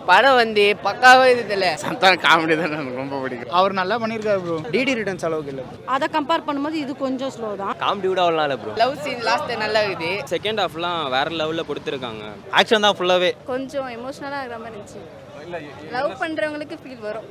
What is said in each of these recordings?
படம் வந்து பக்காவாக இதுல சந்தான காமெடி தான் எனக்கு ரொம்ப பிடிக்கும் அவர் நல்லா பண்ணியிருக்காரு ப்ரோ டிடி ரிட்டர்ன்ஸ் அளவுக்கு இல்லை அதை கம்பேர் பண்ணும்போது இது கொஞ்சம் ஸ்லோ தான் காமெடி கூட அவ்வளோ இல்லை ப்ரோ லவ் சீன் லாஸ்ட் நல்லா இருக்குது செகண்ட் ஹாஃப்லாம் வேற லெவலில் கொடுத்துருக்காங்க ஆக்ஷன் தான் ஃபுல்லாகவே கொஞ்சம் எமோஷ்னலாக ஆகிற மாதிரி இருந்துச்சு லவ் பண்ணுறவங்களுக்கு ஃபீல் வரும்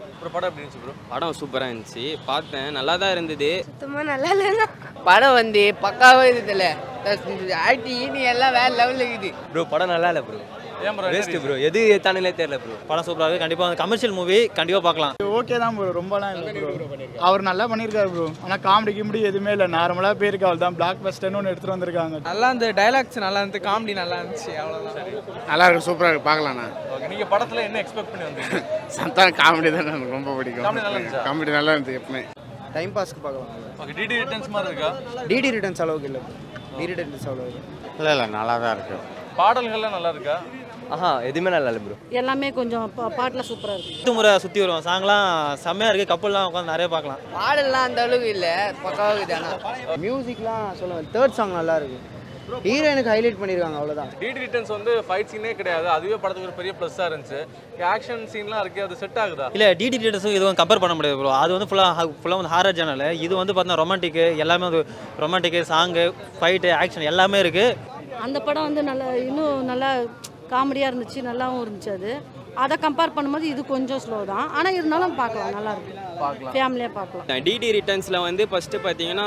படம் சூப்பராக இருந்துச்சு பார்த்தேன் நல்லா தான் இருந்தது சுத்தமாக நல்லா இல்லைன்னா படம் வந்து பக்காவாக இதுல ஆக்டிங் எல்லாம் வேற லெவலில் இருக்குது ப்ரோ படம் நல்லா இல்லை ப்ரோ வேஸ்ட் ப்ரோ எது ஏத்தானே தெரியல ப்ரோ படம் சூப்பராக இருக்குது கண்டிப்பாக கமர்ஷியல் மூவி கண்டிப்பாக பார்க்கலாம் ஓகே தான் ப்ரோ ரொம்பலாம் இல்லை ப்ரோ அவர் நல்லா பண்ணியிருக்காரு ப்ரோ ஆனால் காமெடி கிமெடி எதுவுமே இல்லை நார்மலாக பேருக்கு அவள் தான் பிளாக் பஸ்டர்னு ஒன்று எடுத்துகிட்டு வந்திருக்காங்க நல்லா இந்த டைலாக்ஸ் நல்லா இருந்து காமெடி நல்லா இருந்துச்சு அவ்வளோதான் நல்லா இருக்கு சூப்பராக இருக்கு பார்க்கலாண்ணா நீங்க படத்துல என்ன எக்ஸ்பெக்ட் பண்ணி வந்தீங்க சந்தான காமெடி தான் எனக்கு ரொம்ப பிடிக்கும் Comedy நல்லா இருந்துச்சா? காமெடி நல்லா இருந்துச்சு எப்பவுமே டைம் பாஸ்க்கு பார்க்கலாம் ஓகே டிடி ரிட்டர்ன்ஸ் மாதிரி இருக்கா டிடி ரிட்டர்ன்ஸ் அளவுக்கு இல்லை டிடி ரிட்டர்ன்ஸ் அவ்வளோக்கு இல்லை இல்லை நல்லா தான் இருக்கு பாடல்கள்லாம் நல்லா இருக்கா ஆஹா எதுவுமே நல்லா இல்லை ப்ரோ எல்லாமே கொஞ்சம் பா- பாட்டுல சூப்பராக இருக்கு சுத்து முறை சுற்றி வருவோம் சாங்லாம் செம்மையாக இருக்குது கப்பல்லாம் உட்காந்து நிறைய பார்க்கலாம் பாடல்லாம் அந்த அளவுக்கு இல்லை பக்காவாக இருக்குது ஆனால் மியூசிக்லாம் சொல்லுவேன் தேர்ட் சாங் நல்லா இருக்கு ஹீரோயினுக்கு ஹைலைட் பண்ணியிருக்காங்க அவ்வளோதான் டிடி ரிட்டர்ன்ஸ் வந்து ஃபைட் சீனே கிடையாது அதுவே படத்துக்கு ஒரு பெரிய ப்ளஸ்ஸாக இருந்துச்சு ஆக்ஷன் சீன்லாம் இருக்கு அது செட் ஆகுதா இல்லை டிடி டேட்டஸும் இதுவும் கம்பேர் பண்ண முடியாது ப்ரோ அது வந்து ஃபுல்லாக ஃபுல்லாக வந்து ஹாரர் சேனல் இது வந்து பார்த்தீங்கன்னா ரொமான்டிக்கு எல்லாமே வந்து ரொமான்டிக்கு சாங்கு ஃபைட்டு ஆக்ஷன் எல்லாமே இருக்குது அந்த படம் வந்து நல்லா இன்னும் நல்லா காமெடியாக இருந்துச்சு நல்லாவும் இருந்துச்சு அது அதை கம்பேர் பண்ணும்போது இது கொஞ்சம் ஸ்லோ தான் ஆனால் இருந்தாலும் பார்க்கலாம் நல்லா இருக்கு ஃபேமிலியாக பார்க்கலாம் டிடி ரிட்டர்ன்ஸில் வந்து ஃபஸ்ட்டு பார்த்தீங்கன்னா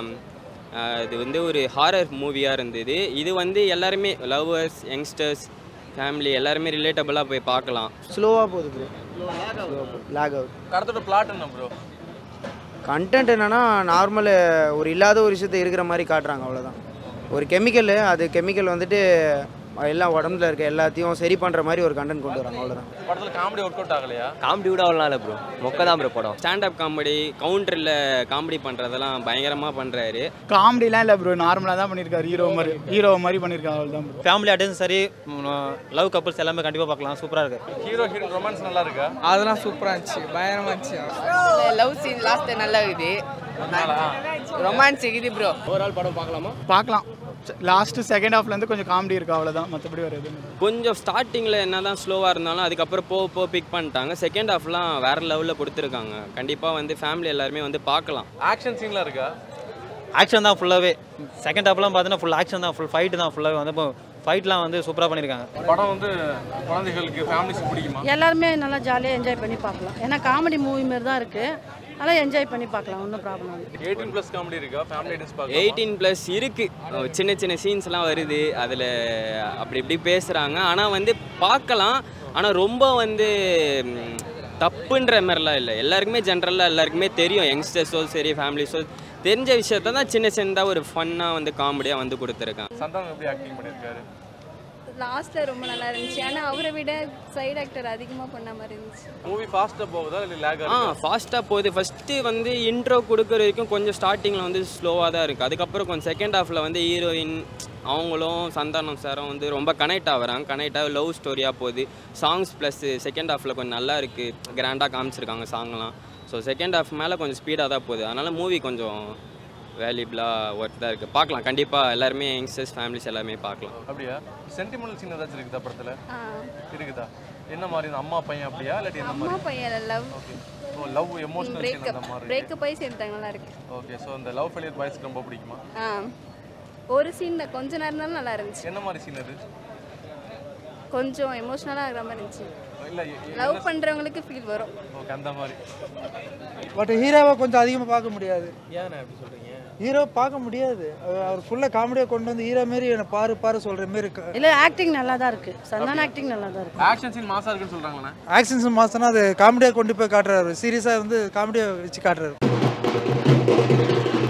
ஆஹ், இது வந்து ஒரு ஹாரர் மூவியாக இருந்தது இது வந்து எல்லாருமே லவ்வர்ஸ் யங்ஸ்டர்ஸ் ஃபேமிலி எல்லாருமே ரிலேட்டபிளாக போய் பார்க்கலாம் ஸ்லோவாக போகுது ப்ரோ லேக் அவுட் படத்தோட பிளாட் என்ன ப்ரோ கண்டென்ட் என்னன்னா நார்மல் ஒரு இல்லாத ஒரு விஷயத்தை இருக்கிற மாதிரி காட்டுறாங்க அவ்வளோதான் ஒரு கெமிக்கல் அது கெமிக்கல் வந்துட்டு எல்லாம் உடம்புல இருக்க எல்லாத்தையும் சரி பண்ணுற மாதிரி ஒரு கண்டென்ட் கொண்டு வராங்க அவ்வளோதான் படத்துல காமெடி ஒர்க் அவுட் ஆகலையா காமெடி கூட அவ்வளோ இல்லை ப்ரோ மொக்க தான் ப்ரோ படம் ஸ்டாண்டப் காமெடி கவுண்டரில் காமெடி பண்ணுறதெல்லாம் பயங்கரமாக பண்ணுறாரு காமெடிலாம் இல்லை ப்ரோ நார்மலாக தான் பண்ணியிருக்காரு ஹீரோ மாதிரி ஹீரோ மாதிரி பண்ணியிருக்காங்க அவள் தான் ப்ரோ ஃபேமிலி அட்டன்ஸ் சரி லவ் கப்புள்ஸ் எல்லாமே கண்டிப்பாக பார்க்கலாம் சூப்பராக இருக்குது ஹீரோ ஹீரோயின் ரொமான்ஸ் நல்லா இருக்கா அதெல்லாம் சூப்பராக இருந்துச்சு பயங்கரமாக இருந்துச்சு லவ் சீன் லாஸ்ட் நல்லா இருக்குது ரொமான்ஸ் இருக்குது ப்ரோ பார்க்கலாம் லாஸ்ட்டு செகண்ட் ஹாஃப்லேருந்து கொஞ்சம் காமெடி இருக்கு அவ்வளோதான் மற்றபடி வேறு எதுவும் இல்லை. கொஞ்சம் ஸ்டார்டிங்கில் என்ன தான் ஸ்லோவாக இருந்தாலும் அதுக்கப்புறம் போக போக பிக் பண்ணிட்டாங்க செகண்ட் ஹாஃப்லாம் வேறு லெவலில் கொடுத்துருக்காங்க கண்டிப்பாக வந்து ஃபேமிலி எல்லாருமே வந்து பார்க்கலாம் ஆக்ஷன் சீன்லாம் இருக்கா ஆக்ஷன் தான் ஃபுல்லாகவே செகண்ட் ஹாப்லாம் பார்த்தீங்கன்னா ஃபுல் ஆக்ஷன் தான் ஃபுல் ஃபைட்டு தான் ஃபுல்லாகவே வந்து இப்போ ஃபைட்லாம் வந்து சூப்பராக பண்ணியிருக்காங்க படம் வந்து குழந்தைகளுக்கு ஃபேமிலிஸ்க்கு பிடிக்குமா எல்லாருமே நல்லா ஜாலியாக என்ஜாய் பண்ணி பார்க்கலாம் ஏன்னா காமெடி மூவி மாதிரி தான் இருக்குது நல்லா என்ஜாய் பண்ணி பார்க்கலாம் ஒன்றும் ப்ராப்ளம் இல்லை எயிட்டீன் ப்ளஸ் காமெடி இருக்கா ஃபேமிலி ஐட்டன்ஸ் பார்க்க எயிட்டீன் ப்ளஸ் இருக்குது சின்ன சின்ன சீன்ஸ்லாம் வருது அதில் அப்படி இப்படி பேசுகிறாங்க ஆனால் வந்து பார்க்கலாம் ஆனால் ரொம்ப வந்து ம், தப்புன்ற மாதிரிலாம் இல்லை எல்லாருக்குமே ஜென்ரலாக எல்லாருக்குமே தெரியும் யங்ஸ்டர்ஸோ சரி ஃபேமிலிஸோ தெரிஞ்ச விஷயத்த தான் சின்ன சின்னதாக ஒரு ஃபன்னாக வந்து காமெடியாக வந்து கொடுத்துருக்காங்க சந்தானம் எப்படி ஆக்டிங் பண்ணியிருக்காரு லாஸ்ட்டில் ரொம்ப நல்லா இருந்துச்சு ஆனால் அவரை விட சைடு ஆக்டர் அதிகமாக பண்ண மாதிரி இருந்துச்சு மூவி ஃபாஸ்ட்டாக போகுதா இல்லை லேக் ஆ ஃபாஸ்ட்டாக போகுது ஃபஸ்ட்டு வந்து இன்ட்ரோ கொடுக்குற வரைக்கும் கொஞ்சம் ஸ்டார்டிங்கில் வந்து ஸ்லோவாக தான் இருக்குது அதுக்கப்புறம் கொஞ்சம் செகண்ட் ஹாஃபில் வந்து ஹீரோயின் அவங்களும் சந்தானம் சாரும் வந்து ரொம்ப கனெக்ட் ஆகுறாங்க கனெக்ட் ஆகி லவ் ஸ்டோரியாக போகுது சாங்ஸ் ப்ளஸ் செகண்ட் ஹாஃபில் கொஞ்சம் நல்லா இருக்குது கிராண்டாக காமிச்சிருக்காங்க சாங்லாம் ஸோ செகண்ட் ஹாஃப் மேலே கொஞ்சம் ஸ்பீடாக தான் போகுது அதனால் மூவி கொஞ்சம் வேல்யூபிளாக ஒர்க் தான் இருக்குது பார்க்கலாம் கண்டிப்பாக எல்லாருமே யங்ஸ்டர்ஸ் ஃபேமிலிஸ் எல்லாமே பார்க்கலாம் அப்படியா சென்டிமெண்டல் சீன் ஏதாச்சும் இருக்குதா படத்தில் ஆ இருக்குதா என்ன மாதிரி இந்த அம்மா பையன் அப்படியா இல்லாட்டி என்ன அம்மா மாதிரி பையன் லவ் ஓ லவ் எமோஷனல் சீன் பிரேக்கப் அந்த மாதிரி பிரேக்கப் ஆகி சேர்ந்தாங்க நல்லா இருக்கு ஓகே ஸோ இந்த லவ் ஃபெயிலியர் பாய்ஸ்க்கு ரொம்ப பிடிக்குமா ஆ ஒரு சீன் தான் கொஞ்ச நேரம் தான் நல்லா இருந்துச்சு என்ன மாதிரி சீன் அது கொஞ்சம் எமோஷ்னலாக ஆகிற மாதிரி இருந்துச்சு இல்லை லவ் பண்ணுறவங்களுக்கு ஃபீல் வரும் ஓகே அந்த மாதிரி பட் ஹீரோவை கொஞ்சம் அதிகமாக பார்க்க முடியாது ஏன் எப்படி சொல்கிறீங்க ஹீரோ பார்க்க முடியாது அவர்- அவர் ஃபுல்லாக காமெடியாக கொண்டு வந்து ஹீரோ மாரி என்னை பாரு பாரு சொல்கிற மாரி இருக்கு இல்லை ஆக்டிங் நல்லா தான் இருக்குது சந்தான ஆக்டிங் நல்லா தான் இருக்குது ஆக்ஷன் சீன் மாசா இருக்குன்னு சொல்கிறாங்களே ஆக்ஷன்ஸ் மாசம்னா அது காமெடியாக கொண்டு போய் காட்டுறாரு சீரியஸாக வந்து காமெடியாக வச்சு காட்டுறாரு